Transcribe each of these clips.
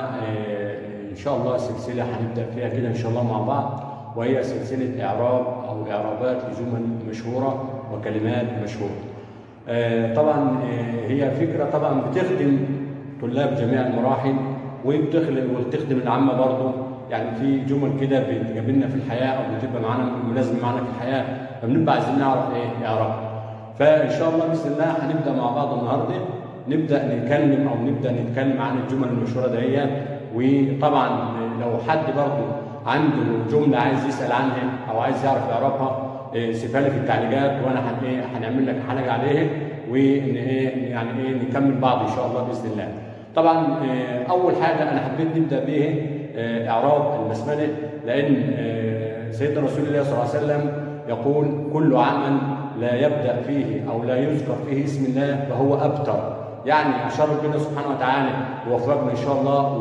آه، ان شاء الله سلسله هنبدا فيها كده ان شاء الله مع بعض وهي سلسله اعراب او اعرابات لجمل مشهوره وكلمات مشهوره. آه، طبعا آه، هي فكره طبعا بتخدم طلاب جميع المراحل وبتخلق وتخدم العامه برضه يعني في جمل كده بتقابلنا في الحياه او بتبقى معانا ملازمه معانا في الحياه فبنبقى عايزين نعرف ايه اعرابها. فان شاء الله باذن الله هنبدا مع بعض النهارده نبدا نتكلم او نبدا نتكلم عن الجمل المشهوره دهيت وطبعا لو حد برضه عنده جمله عايز يسال عنها او عايز يعرف اعرابها إيه، سيبها لي في التعليقات وانا هن- إيه، هنعمل لك حلقه عليها وان ايه يعني ايه نكمل بعض ان شاء الله باذن الله. طبعا إيه، اول حاجه انا حبيت نبدا بيها إيه، اعراب البسمله لان إيه، سيدنا رسول الله صلى الله عليه وسلم يقول كل عمل لا يبدا فيه او لا يذكر فيه اسم الله فهو ابتر يعني اشار ربنا سبحانه وتعالى يوفقنا ان شاء الله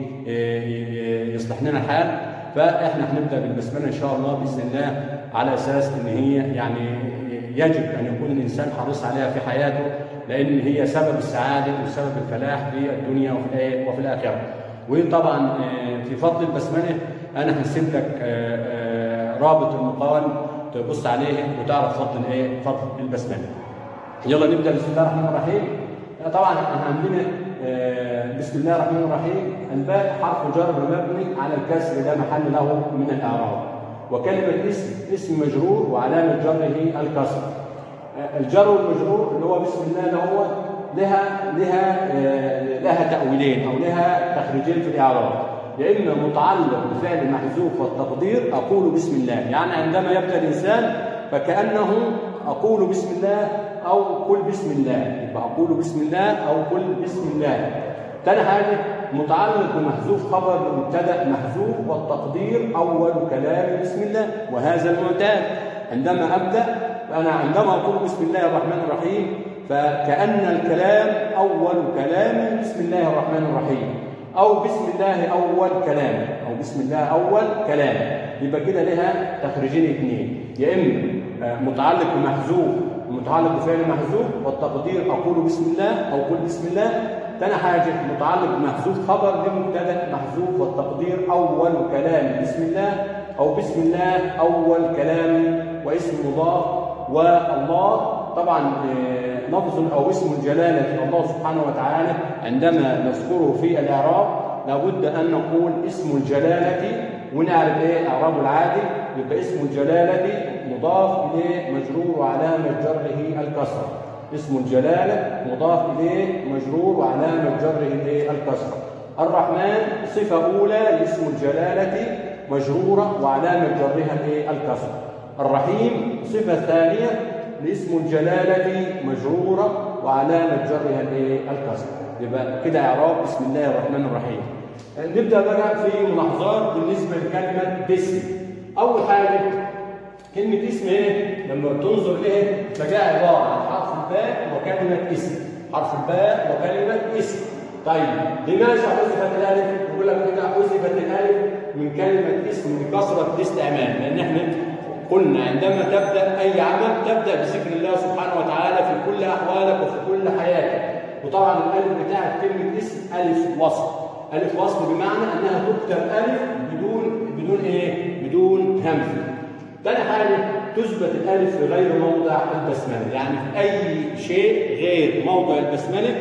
ويصلح لنا الحال فاحنا هنبدا بالبسمله ان شاء الله باذن الله على اساس ان هي يعني يجب ان يكون الانسان حريص عليها في حياته لان هي سبب السعاده وسبب الفلاح في الدنيا وفي الآ- وفي الاخره. وطبعا آه، في فضل البسمله انا هنسيب لك آه، آه، رابط المقال تبص عليه وتعرف فضل ايه؟ فضل البسمله. يلا نبدا بسم الله الرحمن الرحيم طبعا احنا عندنا آه، بسم الله الرحمن الرحيم الباء حرف جر مبني على الكسر لا محل له من الاعراب وكلمه اسم اسم مجرور وعلامه جره الكسر آه، الجر والمجرور اللي هو بسم الله ده هو لها لها آه، لها تاويلين او لها تخريجين في الاعراب يا اما متعلق بفعل محذوف والتقدير اقول بسم الله يعني عندما يبدا الانسان فكانه اقول بسم الله او قل بسم الله يبقى اقول بسم الله او قل بسم الله تاني حاجه متعلق بمحذوف خبر مبتدا محذوف والتقدير اول كلام بسم الله وهذا المعتاد عندما ابدا فانا عندما اقول بسم الله الرحمن الرحيم فكأن الكلام أول كلام بسم الله الرحمن الرحيم أو بسم الله أول كلام أو بسم الله أول كلام يبقى كده لها تخريجين اثنين يا إما آه، متعلق بمحذوف متعلق بفعل محذوف والتقدير أقول بسم الله أو قل بسم الله تاني حاجة متعلق بمحذوف خبر لمبتدأ محذوف والتقدير أول كلام بسم الله أو بسم الله أول كلام واسم مضاف والله طبعا آه، لفظ او اسم الجلاله الله سبحانه وتعالى عندما نذكره في الاعراب لابد ان نقول اسم الجلاله ونعرف ايه اعرابه العادي يبقى اسم الجلاله مضاف اليه مجرور وعلامه جره الكسره اسم الجلاله مضاف اليه مجرور وعلامه جره الايه الكسره الرحمن صفه اولى لاسم الجلاله مجروره وعلامه جرها الايه الكسره الرحيم صفه ثانيه لاسم الجلالة مجرورة وعلامة جرها الايه؟ الكسر. يبقى كده إعراب بسم الله الرحمن الرحيم. نبدأ بقى في ملاحظات بالنسبة لكلمة باسم. أول حاجة كلمة اسم ايه؟ لما تنظر إليه تلاقيها عبارة عن حرف الباء وكلمة اسم. حرف الباء وكلمة اسم. طيب لماذا حذفت الألف؟ يقول لك كده حذفت الألف من كلمة اسم لكثرة الاستعمال لأن احنا قلنا عندما تبدا اي عمل تبدا بذكر الله سبحانه وتعالى في كل احوالك وفي كل حياتك وطبعا الالف بتاعت كلمه اسم الف وصل الف وصل بمعنى انها تكتب الف بدون بدون ايه بدون همزه ثاني حاجه تثبت الالف في غير موضع البسمله يعني في اي شيء غير موضع البسمله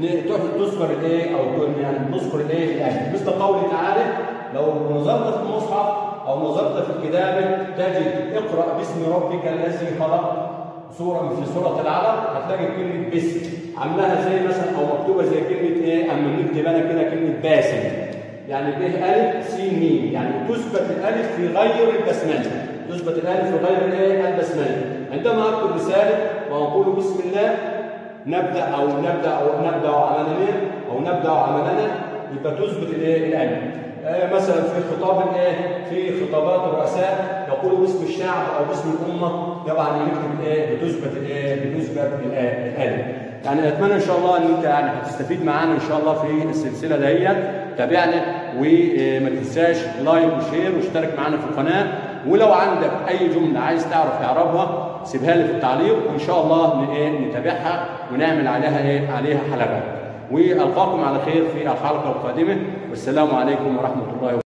ن- تذكر الايه او يعني نذكر الايه الالف مثل قوله تعالى لو نظرت في المصحف أو نظرت في الكتاب تجد اقرأ باسم ربك الذي خلق سورة في سورة العلق هتلاقي كلمة باسم عاملاها زي مثلا أو مكتوبة زي كلمة إيه أما نكتب أنا كده كلمة باسم يعني ب ألف س م يعني تثبت الألف في غير البسملة تثبت الألف في غير الإيه البسملة عندما أكتب رسالة وأقول بسم الله نبدأ أو نبدأ أو نبدأ عملنا أو نبدأ عملنا يبقى تثبت الإيه الألف آه، مثلا في خطاب الايه في خطابات الرؤساء يقولوا باسم الشعب او باسم الامه طبعا يكتب الايه بتثبت الايه بتثبت الآية- الالف يعني اتمنى ان شاء الله ان انت يعني هتستفيد معانا ان شاء الله في السلسله ديت تابعنا وما تنساش لايك وشير واشترك معانا في القناه ولو عندك اي جمله عايز تعرف اعرابها سيبها لي في التعليق وان شاء الله ن- إيه، نتابعها ونعمل عليها ايه عليها حلقات والقاكم على خير في الحلقه القادمه والسلام عليكم ورحمه الله وبركاته